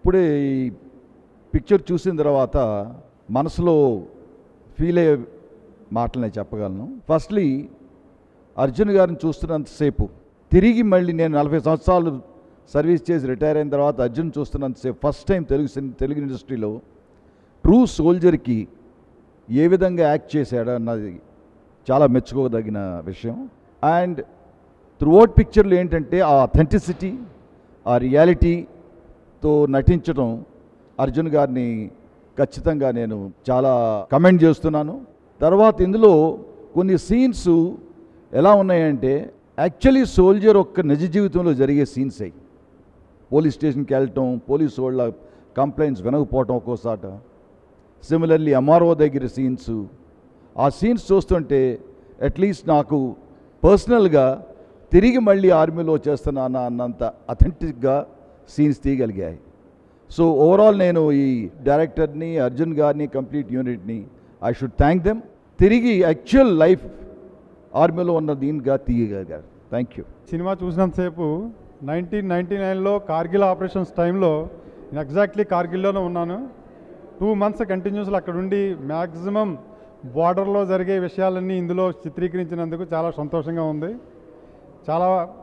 ఇప్పుడే ఈ పిక్చర్ చూసిన తర్వాత మనసులో ఫీల్ అయ్యే మాటలు నేను చెప్పగలను ఫస్ట్లీ అర్జున్ గారిని చూస్తున్నంతసేపు తిరిగి మళ్ళీ నేను నలభై సంవత్సరాలు సర్వీస్ చేసి రిటైర్ అయిన తర్వాత అర్జున్ చూస్తున్నంతసేపు ఫస్ట్ టైం తెలుగు సిన్- తెలుగు ఇండస్ట్రీలో ట్రూ సోల్జర్కి ఏ విధంగా యాక్ట్ చేశాడు అన్నది చాలా మెచ్చుకోదగిన విషయం అండ్ త్రూఅవుట్ పిక్చర్లో ఏంటంటే ఆ అథెంటిసిటీ ఆ రియాలిటీతో నటించడం అర్జున్ గారిని ఖచ్చితంగా నేను చాలా కమెంట్ చేస్తున్నాను తర్వాత ఇందులో కొన్ని సీన్స్ ఎలా ఉన్నాయంటే యాక్చువల్లీ సోల్జర్ ఒక్క నిజ జీవితంలో జరిగే సీన్స్ అయ్యి పోలీస్ స్టేషన్కి వెళ్ళటం పోలీస్ వాళ్ళ కంప్లైంట్స్ వినకపోవటం ఒక్కోసాట సిమిలర్లీ ఎంఆర్ఓ దగ్గర సీన్స్ ఆ సీన్స్ చూస్తుంటే అట్లీస్ట్ నాకు పర్సనల్గా తిరిగి మళ్ళీ ఆర్మీలో చేస్తున్నానా అన్నంత అథెంటిక్గా సీన్స్ తీయగలిగాయి సో ఓవరాల్ నేను ఈ డైరెక్టర్ని అర్జున్ గారిని కంప్లీట్ యూనిట్ని ఐ షుడ్ థ్యాంక్ దెమ్ తిరిగి యాక్చువల్ లైఫ్ ఆర్మీలో ఉన్న దీనిగా తీయగలిగారు థ్యాంక్ యూ సినిమా చూసినంతసేపు నైన్టీన్ నైంటీ నైన్లో కార్గిల్ ఆపరేషన్స్ టైంలో నేను ఎగ్జాక్ట్లీ కార్గిల్లోనే ఉన్నాను టూ మంత్స్ కంటిన్యూస్లో అక్కడ ఉండి మ్యాక్సిమం బార్డర్లో జరిగే విషయాలన్నీ ఇందులో చిత్రీకరించినందుకు చాలా సంతోషంగా ఉంది చాలా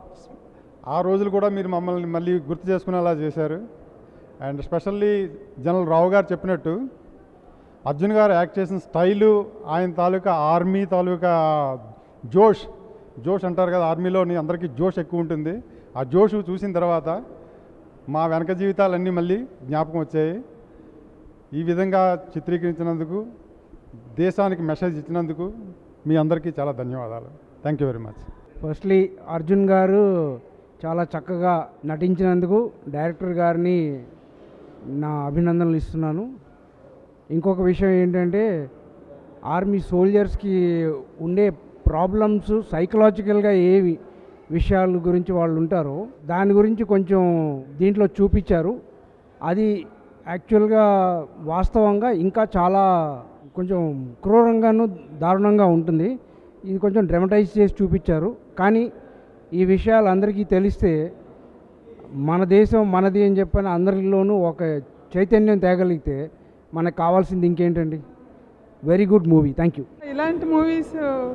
ఆ రోజులు కూడా మీరు మమ్మల్ని మళ్ళీ గుర్తు చేసుకునేలా చేశారు అండ్ స్పెషల్లీ జనరల్ రావు గారు చెప్పినట్టు అర్జున్ గారు యాక్ట్ చేసిన స్టైలు ఆయన తాలూకా ఆర్మీ తాలూకా జోష్ జోష్ అంటారు కదా ఆర్మీలోని అందరికీ జోష్ ఎక్కువ ఉంటుంది ఆ జోష్ చూసిన తర్వాత మా వెనక జీవితాలన్నీ మళ్ళీ జ్ఞాపకం వచ్చాయి ఈ విధంగా చిత్రీకరించినందుకు దేశానికి మెసేజ్ ఇచ్చినందుకు మీ అందరికీ చాలా ధన్యవాదాలు thank you very much firstly Arjun garu చాలా చక్కగా నటించినందుకు డైరెక్టర్ గారిని నా అభినందనలు ఇస్తున్నాను ఇంకొక విషయం ఏంటంటే ఆర్మీ సోల్జర్స్కి ఉండే ప్రాబ్లమ్స్ సైకలాజికల్గా ఏవి విషయాల గురించి వాళ్ళు ఉంటారో దాని గురించి కొంచెం దీంట్లో చూపించారు అది యాక్చువల్గా వాస్తవంగా ఇంకా చాలా కొంచెం క్రూరంగాను దారుణంగా ఉంటుంది ఇది కొంచెం డ్రమటైజ్ చేసి చూపించారు కానీ ఈ విషయాలు అందరికీ తెలిస్తే మన దేశం మనది అని చెప్పని అందరిలోనూ ఒక చైతన్యం తేగలిగితే మనకు కావాల్సింది ఇంకేంటండి very good movie thank you ఇలాంటి మూవీస్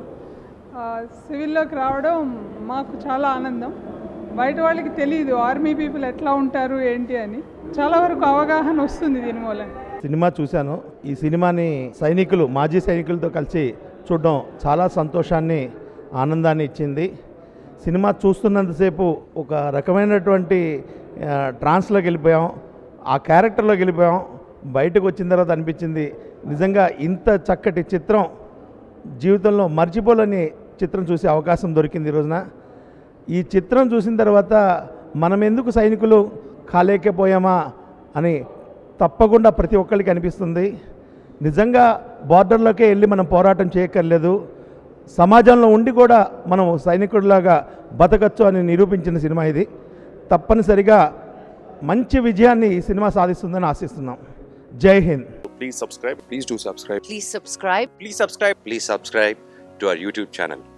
సివిల్లోకి రావడం మాకు చాలా ఆనందం బయట వాళ్ళకి తెలియదు ఆర్మీ పీపుల్ ఎట్లా ఉంటారు ఏంటి అని చాలా వరకు అవగాహన వస్తుంది దీని మూలంగా సినిమా చూశాను ఈ సినిమాని సైనికులు మాజీ సైనికులతో కలిసి చూడడం చాలా సంతోషాన్ని ఆనందాన్ని ఇచ్చింది సినిమా చూస్తున్నంతసేపు ఒక రకమైనటువంటి ఆ, ట్రాన్స్లోకి వెళ్ళిపోయాం ఆ క్యారెక్టర్లోకి వెళ్ళిపోయాం బయటకు వచ్చిన తర్వాత అనిపించింది నిజంగా ఇంత చక్కటి చిత్రం జీవితంలో మర్చిపోలేని చిత్రం చూసే అవకాశం దొరికింది ఈ రోజున ఈ చిత్రం చూసిన తర్వాత మనం ఎందుకు సైనికులు కాలేకపోయామా అని తప్పకుండా ప్రతి ఒక్కరికి అనిపిస్తుంది నిజంగా బార్డర్లోకే వెళ్ళి మనం పోరాటం చేయక్కర్లేదు సమాజంలో ఉండి కూడా మనం సైనికుడిలాగా బతకచ్చు అని నిరూపించిన సినిమా ఇది తప్పనిసరిగా మంచి విజయాన్ని ఈ సినిమా సాధిస్తుందని ఆశిస్తున్నాం జై Hind Please subscribe. Please do subscribe. Please subscribe. Please subscribe. Please subscribe to our YouTube channel.